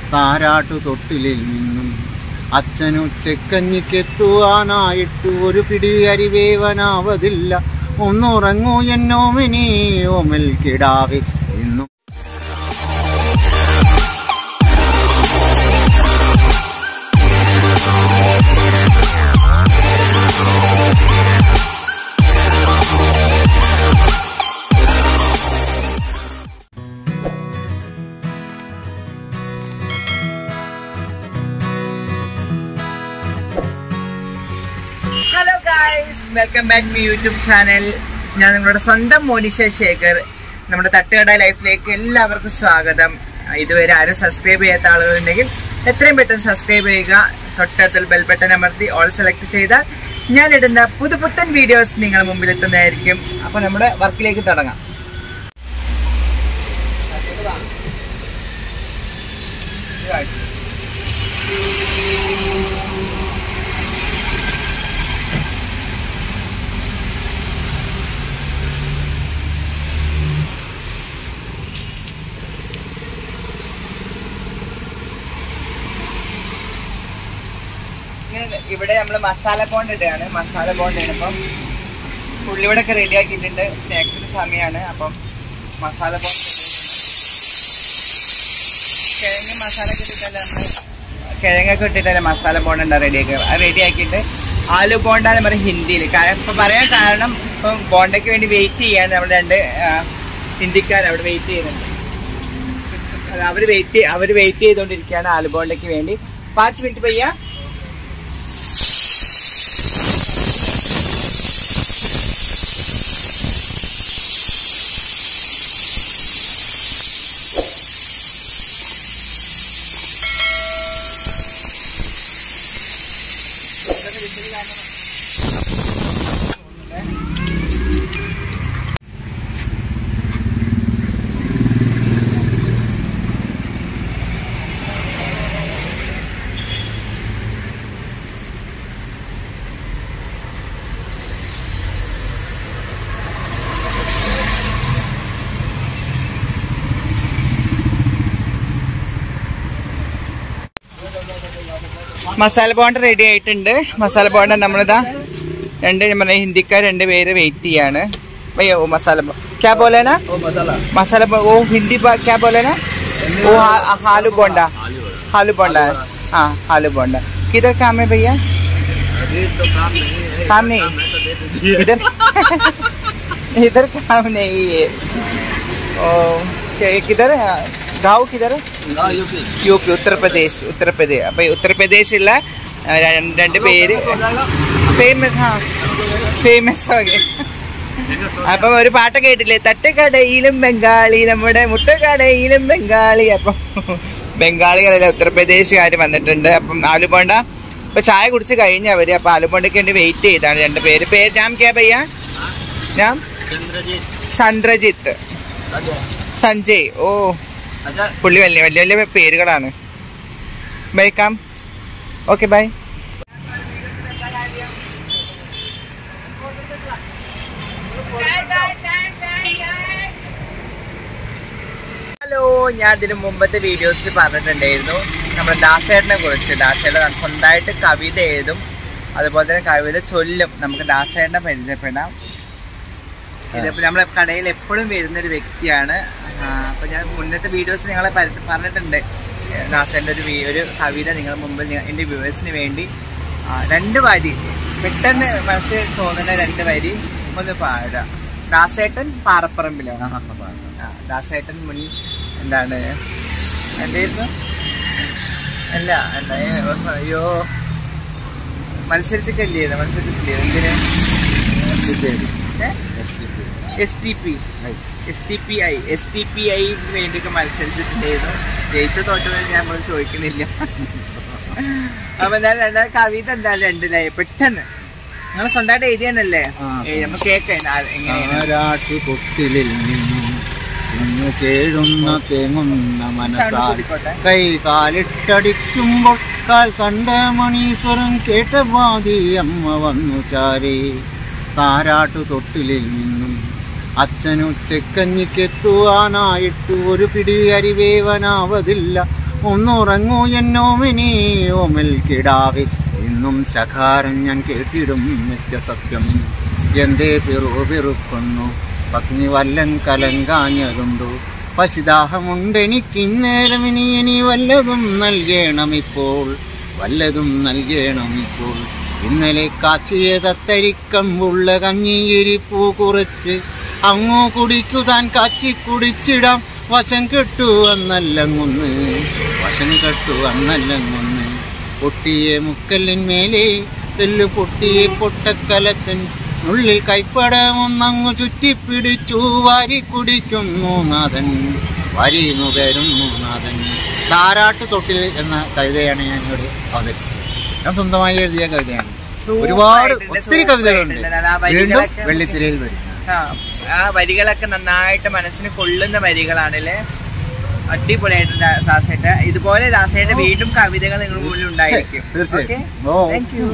താരാട്ടു തൊട്ടിലിൽ നിന്നും അച്ഛനു ചെക്കഞ്ഞിക്കെത്തുവാനായിട്ട് ഒരു പിടി അരിവേവനാവതില്ല ഒന്നുറങ്ങൂ എന്നോമിനി ഓമൽ കിടാവെ ഇന്നു hello guys welcome back to YouTube channel ഞാൻ നിങ്ങളുടെ സ്വന്തം മോനിഷ ശേഖർ നമ്മുടെ തട്ടുകട ലൈഫിലേക്ക് എല്ലാവർക്കും സ്വാഗതം ഇതുവരെ ആരും സബ്സ്ക്രൈബ് ചെയ്യാത്ത ആളുകളുണ്ടെങ്കിൽ എത്രയും പെട്ടെന്ന് സബ്സ്ക്രൈബ് ചെയ്യുക തൊട്ടടുത്തിൽ ബെൽ ബട്ടൺ അമർത്തി ഓൾ സെലക്ട് ചെയ്താൽ ഞാൻ ഇടുന്ന പുതുപുത്തൻ വീഡിയോസ് നിങ്ങൾ മുമ്പിൽ എത്തുന്നതായിരിക്കും അപ്പോൾ നമ്മുടെ വർക്കിലേക്ക് തുടങ്ങാം ഇങ്ങനെ ഇവിടെ നമ്മൾ മസാല ബോണ്ട് ഇടുകയാണ് മസാല ബോണ്ട് ഇടുമ്പം ഉള്ളിവിടൊക്കെ റെഡി ആക്കിയിട്ടുണ്ട് സ്നാക്സിന്റെ സമയമാണ് അപ്പം മസാല ബോണ്ട് കിഴങ്ങ് മസാല ഒക്കെ ഇട്ടിട്ടല്ലേ നമ്മൾ കിഴങ്ങൊക്കെ ഇട്ടിട്ടല്ലേ മസാല ബോണ്ട് ഉണ്ടാ റെഡി ആക്കുക അത് റെഡി ആക്കിയിട്ട് ആലു ബോണ്ടാണ് പറയും ഹിന്ദിയിൽ കാരണം ഇപ്പം പറയാൻ കാരണം ഇപ്പം ബോണ്ടയ്ക്ക് വേണ്ടി വെയിറ്റ് ചെയ്യാണ് നമ്മൾ രണ്ട് ആ, ഹിന്ദിക്കാർ അവിടെ വെയിറ്റ് ചെയ്യുന്നുണ്ട് അവർ വെയിറ്റ് അവർ വെയിറ്റ് ചെയ്തുകൊണ്ടിരിക്കുകയാണ് ആലു ബോണ്ടയ്ക്ക് വേണ്ടി പാഞ്ച് മിനിറ്റ് പയ്യ മസാല ബോണ്ട് റെഡി ആയിട്ടുണ്ട് മസാല ബോണ്ട് നമ്മളിതാ രണ്ട് ഞാൻ പറഞ്ഞ ഹിന്ദിക്കാർ രണ്ട് പേര് വെയിറ്റ് ചെയ്യാണ് भैया वो मसाला बो- क्या बोले ना मसाला बो- वो हिंदी बा- क्या बोले ना वो हा- आलू बोंडा आलू बोंडा है हाँ आलू बोंडा किधर काम है भैया काम नहीं इधर इधर काम नहीं है ओ क्या- किधर है गाँव किधर है യു പി ഉത്തർപ്രദേശ് ഉത്തർപ്രദേശ് അപ്പൊ ഈ ഉത്തർപ്രദേശിലുള്ള ആ, ര- രണ്ട് പേര് ഫേമസ് ആ ഫേമസ് ഓക്കെ അപ്പം ഒരു പാട്ട് കേട്ടില്ലേ തട്ടുകടയിലും ബംഗാളി നമ്മുടെ മുട്ടുകടയിലും ബംഗാളി അപ്പം ബംഗാളികളല്ല ഉത്തർപ്രദേശുകാർ വന്നിട്ടുണ്ട് അപ്പം ആലുബോണ്ട ഇപ്പൊ ചായ കുടിച്ച് കഴിഞ്ഞ അവര് അപ്പൊ ആലുബോണ്ടയ്ക്ക് വേണ്ടി വെയിറ്റ് ചെയ്താണ് രണ്ട് പേര് പേര് നാം ക്യാ ഭയ്യ നാം ചന്ദ്രജിത്ത് സഞ്ജയ് ഓ പുള്ളി വലിയ വലിയ വലിയ പേരുകളാണ് ബൈ കാം ഓക്കെ ബൈ ഹലോ ഞാൻ ഇതിന് മുമ്പത്തെ വീഡിയോസിൽ പറഞ്ഞിട്ടുണ്ടായിരുന്നു നമ്മുടെ ദാസേട്ടനെ കുറിച്ച് ദാസേട്ടൻ സ്വന്തമായിട്ട് കവിത എഴുതും അതുപോലെ തന്നെ കവിത ചൊല്ലും നമുക്ക് ദാസേട്ടനെ പരിചയപ്പെടാം ഇതിപ്പോ നമ്മളെ കടയിൽ എപ്പോഴും വരുന്ന ഒരു വ്യക്തിയാണ് ആ, അപ്പൊ ഞാൻ മുന്നത്തെ വീഡിയോസ് നിങ്ങളെ പരി- പറഞ്ഞിട്ടുണ്ട് ദാസേന്റെ ഒരു വീ- ഒരു കവിത നിങ്ങളുടെ മുമ്പിൽ ഞാൻ- എൻ്റെ വ്യൂവേഴ്സിന് വേണ്ടി ആ, രണ്ട് വരി പെട്ടെന്ന് മനസ്സിൽ തോന്നുന്ന രണ്ട് വരി ഒന്ന് പാടാം ദാസേട്ടൻ പാറപ്പറമ്പിലാണ് ആ, ദാസേട്ടൻ മുൻ എന്താണ് എന്തായിരുന്നു അല്ല എന്താ ഏ, അയ്യോ മത്സരിച്ചിട്ടില്ലേ മത്സരിച്ചിട്ടില്ലേ എന്തിന് S T P S T P I S T P ഐന് വേണ്ടിയൊക്കെ മത്സരിച്ചിട്ടുണ്ടായിരുന്നു ജയിച്ച തോറ്റത് ഞാൻ നമ്മൾ ചോദിക്കുന്നില്ല അപ്പൊ എന്തായാലും രണ്ടാം കവിത എന്തായാലും രണ്ടിലായി പെട്ടെന്ന് നിങ്ങൾ സ്വന്തമായിട്ട് എഴുതിയാണല്ലേ ആ. നമ്മൾ കേൾക്കാം എങ്ങനെയാണ് താരാട്ടു തൊട്ടിലിൽ നിന്നും കുഞ്ഞു കേഴുന്ന തേങ്ങുന്ന സൗണ്ട് മനസ്സാൽ കൂട്ടിക്കോട്ടെ കൈ കാലിട്ടടിക്കുമ്പോൾ കാൽ കണ്ട മണീശ്വരൻ കേട്ട ബാധി അമ്മ വന്നു ചാരേ താരാട്ടു തൊട്ടിലിൽ നിന്നും അച്ഛനു ചെക്കഞ്ഞിക്കെത്തുവാനായിട്ട് ഒരു പിടി അരിവേവനാവതില്ല ഒന്നുറങ്ങൂ എന്നോമിനി ഓമൽ കിടാവെ ഇന്നും ശകാരം ഞാൻ കേട്ടിടും നിത്യസത്യം എന്തേ പിറു പിറുക്കുന്നു പത്നി വല്ലൻ കലങ്കാഞ്ഞതുണ്ടു പശുദാഹമുണ്ടെനിക്കിന്നേരം ഇനി ഇനി വല്ലതും നൽകണം ഇപ്പോൾ വല്ലതും നൽകണം ഇപ്പോൾ ഇന്നലെ കാച്ചിയ തത്തരിക്കമ്പുള്ള കഞ്ഞിയിരിപ്പൂ കുറച്ച് അങ്ങോ കുടിക്കു താൻ കാച്ചി കുടിച്ചിടാം വശം കെട്ടു എന്നല്ലങ്ങൊന്ന് വശം കെട്ടു എന്നല്ലങ്ങൊന്ന് പൊട്ടിയെ മുക്കല്ലിന്മേലെ തെല്ലു പൊട്ടിയെ പൊട്ടക്കലത്തിൻ ഉള്ളിൽ കൈപ്പടമൊന്നങ്ങു ചുറ്റിപ്പിടിച്ചു വാരി കുടിക്കുന്നു നാഥൻ വാരി നുകരുന്നു നാഥൻ താരാട്ട് തൊട്ടിൽ എന്ന കവിതയാണ് ഞാൻ ഇവിടെ അവതരിപ്പിച്ചത് ഞാൻ സ്വന്തമായി എഴുതിയ കവിതയാണ് ഒരുപാട് സൂപ്പറായിട്ടുണ്ട്, ഒത്തിരി കവിതകളുണ്ട് സൂപ്പറായിട്ടുണ്ട്. ആ വീണ്ടും വരികളൊക്കെ വെള്ളിത്തിരയിൽ വരും ആ, ആ വരികളൊക്കെ നന്നായിട്ട് മനസ്സിന് കൊള്ളുന്ന വരികളാണല്ലേ അടിപൊളിയായിട്ടുണ്ട് ദാസേട്ട ഇതുപോലെ ദാസേട്ട വീണ്ടും കവിതകൾ നിങ്ങളുടെ മുന്നിൽ ഉണ്ടായിരിക്കും തീർച്ചയായും. ഓ. താങ്ക് യു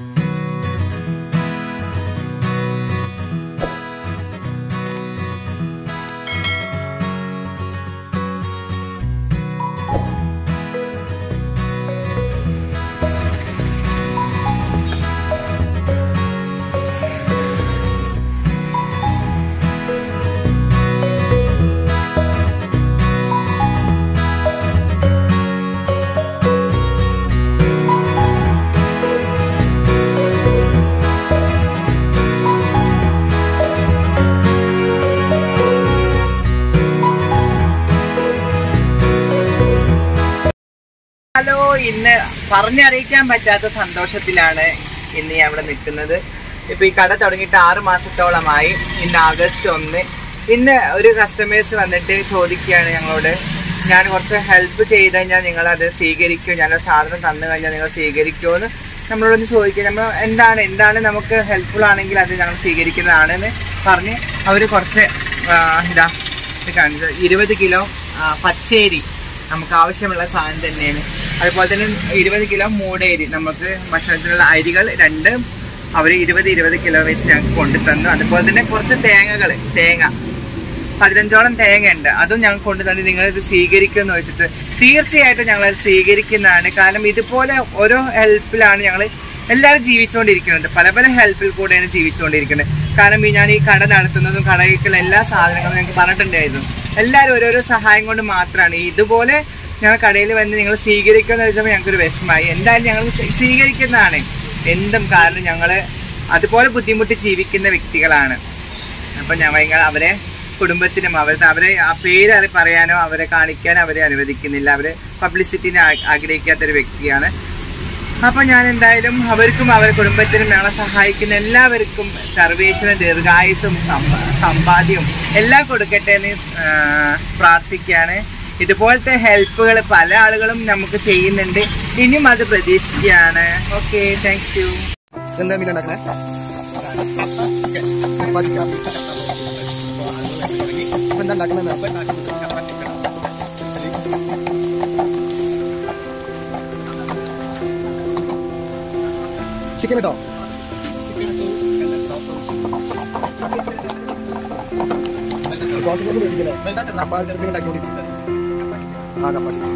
ഹലോ ഇന്ന് പറഞ്ഞറിയിക്കാൻ പറ്റാത്ത സന്തോഷത്തിലാണ് ഇന്ന് ഞാൻ ഇവിടെ നിൽക്കുന്നത് ഇപ്പൊ ഈ കട തുടങ്ങിയിട്ട് ആറ് മാസത്തോളമായി ഇന്ന് ആഗസ്റ്റ് ഒന്ന് ഇന്ന് ഒരു കസ്റ്റമേഴ്സ് വന്നിട്ട് ചോദിക്കുകയാണ് ഞങ്ങളോട് ഞാൻ കുറച്ച് ഹെൽപ്പ് ചെയ്ത് കഴിഞ്ഞാൽ നിങ്ങൾ അത് സ്വീകരിക്കുമോ ഞാൻ സാധനം തന്നു കഴിഞ്ഞാൽ നിങ്ങൾ സ്വീകരിക്കുമോ എന്ന് നമ്മളോടൊന്ന് ചോദിക്കുക നമ്മൾ എന്താണ് എന്താണ് നമുക്ക് ഹെൽപ്ഫുൾ ആണെങ്കിൽ അത് ഞങ്ങൾ സ്വീകരിക്കുന്നതാണെന്ന് പറഞ്ഞ് അവർ കുറച്ച് ആ, ഇതാ ഇത് കാണിച്ചത് ഇരുപത് കിലോ ആ, പച്ചേരി നമുക്ക് ആവശ്യമുള്ള സാധനം തന്നെയാണ് അതുപോലെ തന്നെ ഇരുപത് കിലോ മൂടേരി നമുക്ക് ഭക്ഷണത്തിനുള്ള അരികൾ രണ്ട് അവർ ഇരുപത് ഇരുപത് കിലോ വെച്ച് ഞങ്ങൾക്ക് കൊണ്ടു തന്നു അതുപോലെ തന്നെ കുറച്ച് തേങ്ങകൾ തേങ്ങ പതിനഞ്ചോളം തേങ്ങ ഉണ്ട് അതും ഞങ്ങൾ കൊണ്ടു തന്നെ നിങ്ങൾ ഇത് സ്വീകരിക്കുമെന്ന് വെച്ചിട്ട് തീർച്ചയായിട്ടും ഞങ്ങൾ അത് സ്വീകരിക്കുന്നതാണ് കാരണം ഇതുപോലെ ഓരോ ഹെൽപ്പിലാണ് ഞങ്ങൾ എല്ലാവരും ജീവിച്ചുകൊണ്ടിരിക്കുന്നത് പല പല ഹെൽപ്പിൽ കൂടെയാണ് ജീവിച്ചുകൊണ്ടിരിക്കുന്നത് കാരണം ഈ ഞാൻ ഈ കട നടത്തുന്നതും കടയിലേക്കുള്ള എല്ലാ സാധനങ്ങളും ഞങ്ങൾക്ക് പറഞ്ഞിട്ടുണ്ടായിരുന്നു എല്ലാവരും ഓരോരോ സഹായം കൊണ്ട് മാത്രമാണ് ഇതുപോലെ ഞങ്ങൾ കടയിൽ വന്ന് നിങ്ങൾ സ്വീകരിക്കുമെന്ന് വെച്ചപ്പോൾ ഞങ്ങൾക്കൊരു വിഷമമായി എന്തായാലും ഞങ്ങൾ സ്വീകരിക്കുന്നതാണ് എന്തും കാരണം ഞങ്ങൾ അതുപോലെ ബുദ്ധിമുട്ടി ജീവിക്കുന്ന വ്യക്തികളാണ് അപ്പൊ ഞാൻ ഭയങ്കര അവരെ കുടുംബത്തിനും അവരുടെ അവരെ ആ പേര് അറി പറയാനോ അവരെ കാണിക്കാനോ അവരെ അനുവദിക്കുന്നില്ല അവരെ പബ്ലിസിറ്റിനെ ആ- ആഗ്രഹിക്കാത്ത ഒരു വ്യക്തിയാണ് അപ്പൊ ഞാൻ എന്തായാലും അവർക്കും അവരുടെ കുടുംബത്തിനും ഞങ്ങളെ സഹായിക്കുന്ന എല്ലാവർക്കും സർവേശ്വര ദീർഘായുസും സമ്പ- സമ്പാദ്യവും എല്ലാം കൊടുക്കട്ടെ എന്ന് ആ, പ്രാർത്ഥിക്കുകയാണ് ഇതുപോലത്തെ ഹെൽപ്പുകൾ പല ആളുകളും നമുക്ക് ചെയ്യുന്നുണ്ട് ഇനിയും അത് പ്രതീക്ഷിക്കുകയാണ് ഓക്കെ താങ്ക് യു എന്താ മീൻ ഉണ്ടാക്കണേ ചപ്പാത്തിക്കാ ഇപ്പൊ എന്താ ഉണ്ടാക്കുന്നത് ചിക്കൻ കേട്ടോ കുറച്ച് കുറച്ച് മേടിക്കല്ലേ അപ്പൊ ചിക്കൻ ഉണ്ടാക്കിക്കൊണ്ടിരിക്കും ആ കപ്പാസിറ്റി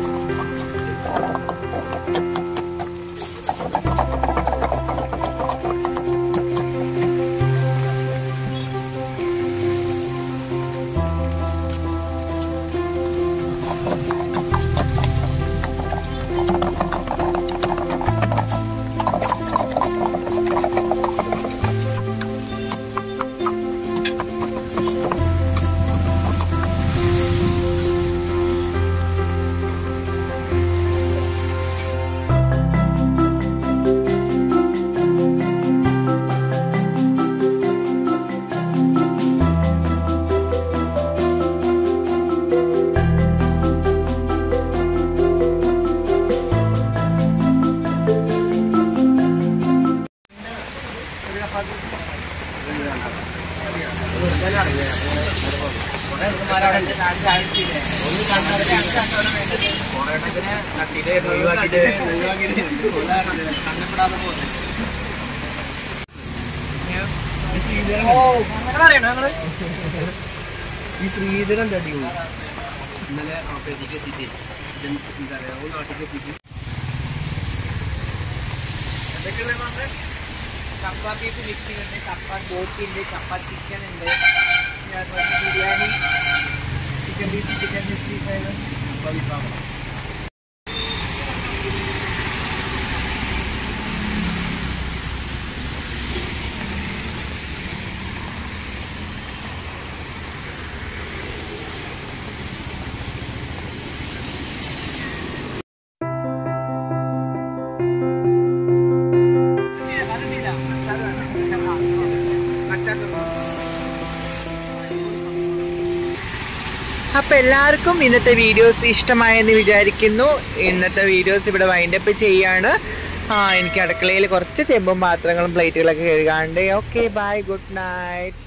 ഈ ശ്രീധരൻ തടി ഇന്നലെ ഓപ്പറേറ്റിക്ക് എത്തിയിട്ട് എന്താ പറയുക ഓ നാട്ടിലേക്ക് എത്തിയിട്ട് എന്തൊക്കെയുള്ള മാത്രമേ കപ്പ ബീഫ് മിക്സിംഗ് ഉണ്ട് കപ്പ ബോട്ടിയുണ്ട് കപ്പ ചിക്കൻ ഉണ്ട് പിന്നെ അതുപോലെ biryani chicken beef chicken sixty five വിഭാഗം അപ്പൊ എല്ലാവർക്കും ഇന്നത്തെ വീഡിയോസ് ഇഷ്ടമായെന്ന് വിചാരിക്കുന്നു ഇന്നത്തെ വീഡിയോസ് ഇവിടെ വൈൻഡപ്പ് ചെയ്യാണ് ആ എനിക്ക് അടുക്കളയിൽ കുറച്ച് ചെമ്പും പാത്രങ്ങളും പ്ലേറ്റുകളൊക്കെ കഴുകാണ്ട് ഓക്കെ ബൈ ഗുഡ് നൈറ്റ്